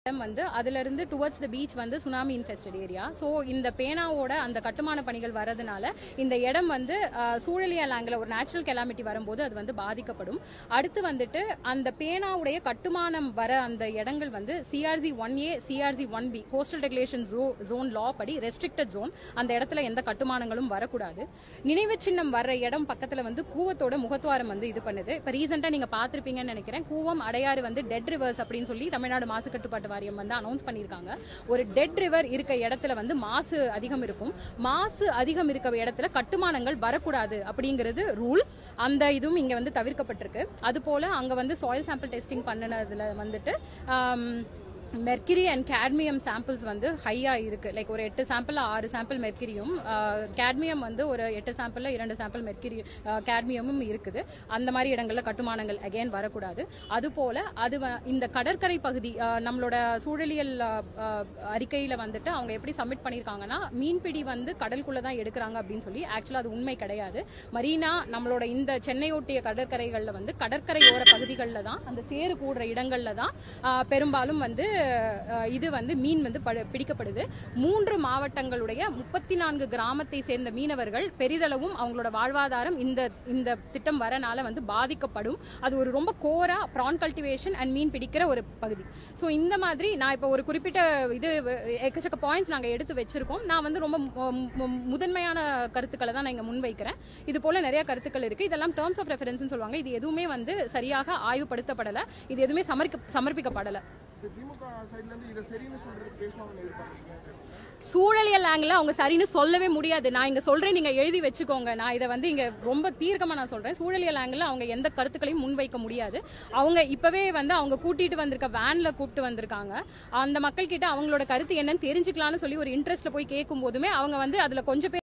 இடம் வந்து அதுல இருந்து டுவர்ட்ஸ் த பீச் வந்து சுனாமி இன்ஃபெஸ்டட் ஏரியா ஸோ இந்த பேனாவோட அந்த கட்டுமான பணிகள் வரதுனால இந்த இடம் வந்து அஹ், சூழலியல் ஆங்கில ஒரு நேச்சுரல் கெலாமிட்டி வரும்போது அது வந்து பாதிக்கப்படும் அடுத்து வந்துட்டு அந்த பேனாவுடைய கட்டுமானம் வர அந்த இடங்கள் வந்து CRZ one A CRZ one B coastal regulation zone law படி ரெஸ்ட்ரிக்டட் ஜோன் அந்த இடத்துல எந்த கட்டுமானங்களும் வரக்கூடாது நினைவு சின்னம் வர்ற இடம் பக்கத்துல வந்து கூவத்தோட முகத்துவாரம் வந்து இது பண்ணுது இப்ப ரீசெண்டா நீங்க பாத்திருப்பீங்கன்னு நினைக்கிறேன் கூவம் அடையாறு வந்து டெட் ரிவர்ஸ் அப்படின்னு சொல்லி தமிழ்நாடு மாசு கட்டுப்பாட்டு வாரியம் வந்து அனௌன்ஸ் பண்ணியிருக்காங்க ஒரு டெட் ரிவர் இருக்க இடத்துல வந்து மாசு அதிகம் இருக்கும் மாசு அதிகம் இருக்க இடத்துல கட்டுமானங்கள் வரக்கூடாது அப்படிங்கிறது ரூல் அந்த இதுவும் இங்க வந்து தவிர்க்கப்பட்டிருக்கு அது போல அங்க வந்து சாயில் சாம்பிள் டெஸ்டிங் பண்ணினதுல வந்துட்டு ஆம், மெர்கிரி அண்ட் கேட்மியம் சாம்பிள்ஸ் வந்து ஹையா இருக்கு லைக் ஒரு எட்டு சாம்பிள் ஆறு சாம்பிள் மெர்கிரியும் கேட்மியம் வந்து ஒரு எட்டு சாம்பிள்ல இரண்டு சாம்பிள் மெர்கிரி கேட்மியமும் இருக்குது அந்த மாதிரி இடங்கள்ல கட்டுமானங்கள் அகைன் வரக்கூடாது அது போல அது வ- இந்த கடற்கரை பகுதி அஹ், நம்மளோட சூழலியல் அஹ், அஹ், அறிக்கையில வந்துட்டு அவங்க எப்படி சப்மிட் பண்ணிருக்காங்கன்னா மீன்பிடி வந்து கடலுக்குள்ள தான் எடுக்கிறாங்க அப்படின்னு சொல்லி ஆக்சுவலா அது உண்மை கிடையாது மரீனா நம்மளோட இந்த சென்னை ஒட்டிய கடற்கரைகள்ல வந்து கடற்கரையோர பகுதிகளில் தான் அந்த சேறு கூடுற இடங்கள்ல தான் ஆஹ், பெரும்பாலும் வந்து ஆஹ், இது வந்து மீன் வந்து படு- பிடிக்கப்படுது மூன்று மாவட்டங்களுடைய முப்பத்தி நான்கு கிராமத்தை சேர்ந்த மீனவர்கள் பெரிதளவும் அவங்களோட வாழ்வாதாரம் இந்த இந்த திட்டம் வரனால வந்து பாதிக்கப்படும் அது ஒரு ரொம்ப கோரா ப்ரான் கல்டிவேஷன் அண்ட் மீன் பிடிக்கிற ஒரு பகுதி ஸோ இந்த மாதிரி நான் இப்போ ஒரு குறிப்பிட்ட இது எக்கச்சக்க பாயிண்ட்ஸ் நாங்கள் எடுத்து வச்சிருக்கோம் நான் வந்து ரொம்ப மு- மு- முதன்மையான கருத்துக்களை தான் நான் இங்கே முன்வைக்கிறேன் இது போல நிறைய கருத்துக்கள் இருக்கு இதெல்லாம் டேர்ம்ஸ் ஆஃப் ரெஃபரன்ஸ் சொல்லுவாங்க இது எதுவுமே வந்து சரியாக ஆய்வுபடுத்தப்படலை இது எதுவுமே சமர்க்க சமர்ப்பிக்கப்படலை இந்த திமுக சைட்ல இருந்து இதை சரின்னு சொல்றது பேசுவாங்கன்னு எதிர்பார்க்கறீங்க சூழலியல் ஆங்கிள் அவங்க சரின்னு சொல்லவே முடியாது நான் இங்க சொல்றேன் நீங்க எழுதி வச்சுக்கோங்க நான் இதை வந்து இங்க ரொம்ப தீர்க்கமா நான் சொல்றேன் சூழலியல் ஆங்கிள் அவங்க எந்த கருத்துக்களையும் முன்வைக்க முடியாது அவங்க இப்பவே வந்து அவங்க கூட்டிட்டு வந்திருக்க வேன்ல கூப்பிட்டு வந்திருக்காங்க அந்த மக்கள் கிட்ட அவங்களோட கருத்து என்னன்னு தெரிஞ்சுக்கலாம்னு சொல்லி ஒரு இன்ட்ரெஸ்ட்ல போய் கேட்கும் போதுமே அவங்க வந்து அதுல கொஞ்சம் பேர்